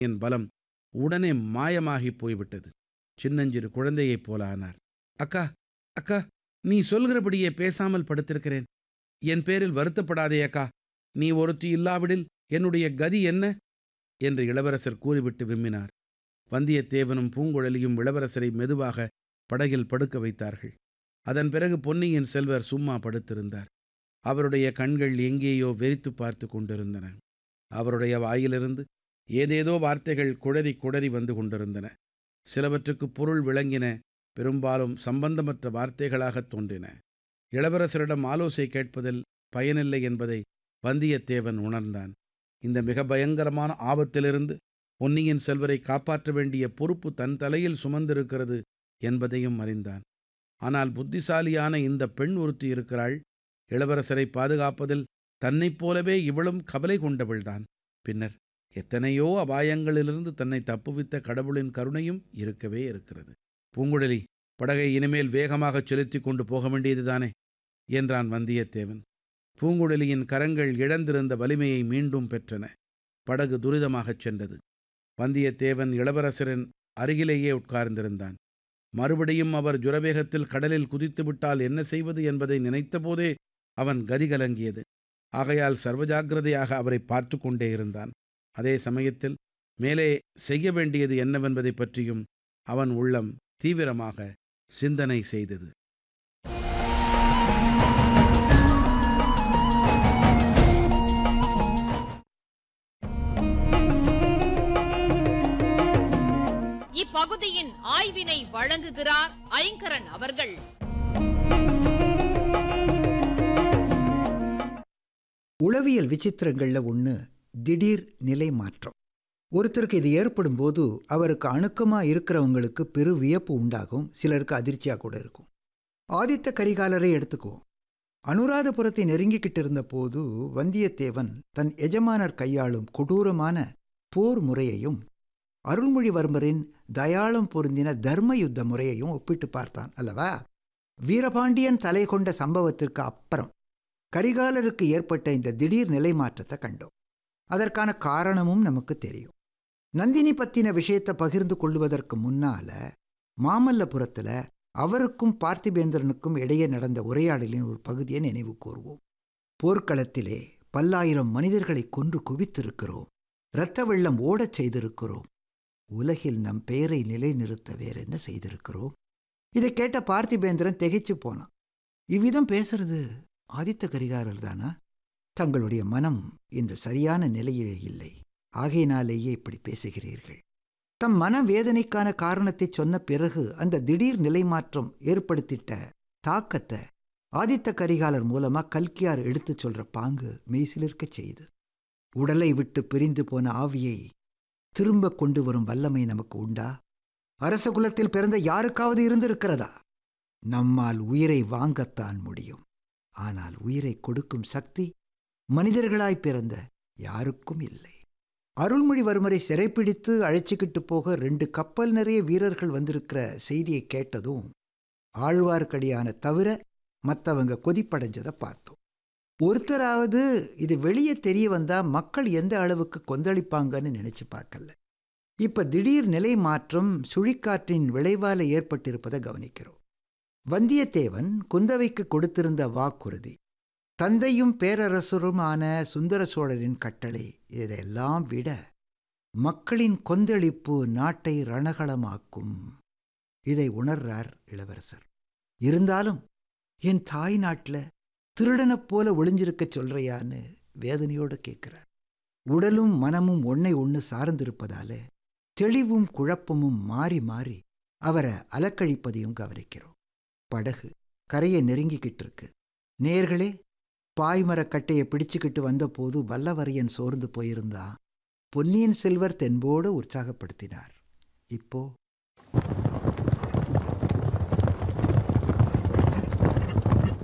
என் பலம் உடனே மாயமாகிப் போய்விட்டது சின்னஞ்சிறு குழந்தையைப் போல ஆனார் அக்கா அக்கா நீ சொல்கிறபடியே பேசாமல் படுத்திருக்கிறேன் என் பேரில் வருத்தப்படாதே அக்கா நீ ஒருத்தி இல்லாவிடில் என்னுடைய கதி என்ன என்று இளவரசர் கூறிவிட்டு விம்மினார் வந்தியத்தேவனும் பூங்குழலியும் இளவரசரை மெதுவாக படகில் படுக்க வைத்தார்கள் அதன் பிறகு பொன்னியின் செல்வர் சும்மா படுத்திருந்தார் அவருடைய கண்கள் எங்கேயோ வெறித்து பார்த்து கொண்டிருந்தன அவருடைய வாயிலிருந்து ஏதேதோ வார்த்தைகள் குழறி குழறி வந்து கொண்டிருந்தன சிலவற்றுக்கு பொருள் விளங்கின பெரும்பாலும் சம்பந்தமற்ற வார்த்தைகளாகத் தோன்றின இளவரசரிடம் ஆலோசை கேட்பதில் பயனில்லை என்பதை வந்தியத்தேவன் உணர்ந்தான் இந்த மிக பயங்கரமான ஆபத்திலிருந்து பொன்னியின் செல்வரை காப்பாற்ற வேண்டிய பொறுப்பு தன் தலையில் சுமந்திருக்கிறது என்பதையும் அறிந்தான் ஆனால் புத்திசாலியான இந்த பெண் ஒருத்தி இருக்கிறாள் இளவரசரை பாதுகாப்பதில் தன்னைப் போலவே இவளும் கவலை கொண்டவள்தான் பின்னர் எத்தனையோ அபாயங்களிலிருந்து தன்னை தப்புவித்த கடவுளின் கருணையும் இருக்கவே இருக்கிறது பூங்குழலி படகை இனிமேல் வேகமாகச் செலுத்தி கொண்டு போக வேண்டியதுதானே என்றான் வந்தியத்தேவன் பூங்குழலியின் கரங்கள் இழந்திருந்த வலிமையை மீண்டும் பெற்றன படகு துரிதமாகச் சென்றது வந்தியத்தேவன் இளவரசரின் அருகிலேயே உட்கார்ந்திருந்தான் மறுபடியும் அவர் ஜுரவேகத்தில் கடலில் குதித்துவிட்டால் என்ன செய்வது என்பதை நினைத்தபோதே அவன் கதிகலங்கியது ஆகையால் சர்வஜாக்கிரதையாக அவரை பார்த்து கொண்டே இருந்தான் அதே சமயத்தில் மேலே செய்ய வேண்டியது என்னவென்பதை பற்றியும் அவன் உள்ளம் தீவிரமாக சிந்தனை செய்தது இப்பகுதியின் ஆய்வினை வழங்குகிறார் ஐங்கரன் அவர்கள் உளவியல் விசித்திரங்கள்ல ஒன்று திடீர் நிலை மாற்றம் ஒருத்தருக்கு இது ஏற்படும் போது அவருக்கு அணுக்கமாக இருக்கிறவங்களுக்கு பெரு வியப்பு உண்டாகும் சிலருக்கு அதிர்ச்சியாக கூட இருக்கும் ஆதித்த கரிகாலரை எடுத்துக்குவோம் அனுராதபுரத்தை நெருங்கிக்கிட்டு இருந்த போது வந்தியத்தேவன் தன் எஜமானர் கையாளும் கொடூரமான போர் முறையையும் அருள்மொழிவர்மரின் தயாளம் பொருந்தின தர்ம யுத்த முறையையும் ஒப்பிட்டு பார்த்தான் அல்லவா வீரபாண்டியன் தலை கொண்ட சம்பவத்திற்கு அப்புறம் கரிகாலருக்கு ஏற்பட்ட இந்த திடீர் நிலை மாற்றத்தை கண்டோம் அதற்கான காரணமும் நமக்கு தெரியும் நந்தினி பத்தின விஷயத்தை பகிர்ந்து கொள்வதற்கு முன்னால மாமல்லபுரத்துல அவருக்கும் பார்த்திபேந்திரனுக்கும் இடையே நடந்த உரையாடலின் ஒரு பகுதியை நினைவு கூர்வோம் போர்க்களத்திலே பல்லாயிரம் மனிதர்களை கொன்று குவித்திருக்கிறோம் இரத்த வெள்ளம் ஓடச் செய்திருக்கிறோம் உலகில் நம் பெயரை நிலைநிறுத்த வேறென்ன செய்திருக்கிறோம் இதை கேட்ட பார்த்திபேந்திரன் திகைச்சு போனான் இவ்விதம் பேசுறது ஆதித்த கரிகாரர் தானா தங்களுடைய மனம் இன்று சரியான நிலையிலே இல்லை ஆகையினாலேயே இப்படி பேசுகிறீர்கள் தம் மன வேதனைக்கான காரணத்தை சொன்ன பிறகு அந்த திடீர் நிலை மாற்றம் ஏற்படுத்திட்ட தாக்கத்தை ஆதித்த கரிகாலர் மூலமா கல்கியார் எடுத்துச் சொல்ற பாங்கு மெய்சிலிருக்கச் செய்து உடலை விட்டு பிரிந்து போன ஆவியை திரும்ப கொண்டு வரும் வல்லமை நமக்கு உண்டா அரச குலத்தில் பிறந்த யாருக்காவது இருந்திருக்கிறதா நம்மால் உயிரை வாங்கத்தான் முடியும் ஆனால் உயிரை கொடுக்கும் சக்தி மனிதர்களாய் பிறந்த யாருக்கும் இல்லை அருள்மொழிவர்மரை சிறைப்பிடித்து அழைச்சிக்கிட்டு போக ரெண்டு கப்பல் நிறைய வீரர்கள் வந்திருக்கிற செய்தியை கேட்டதும் ஆழ்வார்க்கடியான தவிர மற்றவங்க கொதிப்படைஞ்சதை பார்த்தோம் ஒருத்தராவது இது வெளியே தெரிய வந்தா மக்கள் எந்த அளவுக்கு கொந்தளிப்பாங்கன்னு நினைச்சு பார்க்கல இப்ப திடீர் நிலை மாற்றம் சுழிக்காற்றின் விளைவால ஏற்பட்டிருப்பதை கவனிக்கிறோம் வந்தியத்தேவன் குந்தவைக்கு கொடுத்திருந்த வாக்குறுதி தந்தையும் பேரரசருமான சுந்தர சோழரின் கட்டளை இதையெல்லாம் விட மக்களின் கொந்தளிப்பு நாட்டை ரணகளமாக்கும் இதை உணர்றார் இளவரசர் இருந்தாலும் என் தாய் நாட்டில் திருடனைப் போல ஒளிஞ்சிருக்க சொல்றியான்னு வேதனையோடு கேட்கிறார் உடலும் மனமும் ஒன்னை ஒன்று சார்ந்திருப்பதால தெளிவும் குழப்பமும் மாறி மாறி அவரை அலக்கழிப்பதையும் கவனிக்கிறோம் படகு கரையை நெருங்கிக்கிட்டு இருக்கு நேர்களே பாய்மரக்கட்டையை பிடிச்சுக்கிட்டு வந்தபோது வல்லவரையன் சோர்ந்து போயிருந்தா பொன்னியின் செல்வர் தென்போடு உற்சாகப்படுத்தினார் இப்போ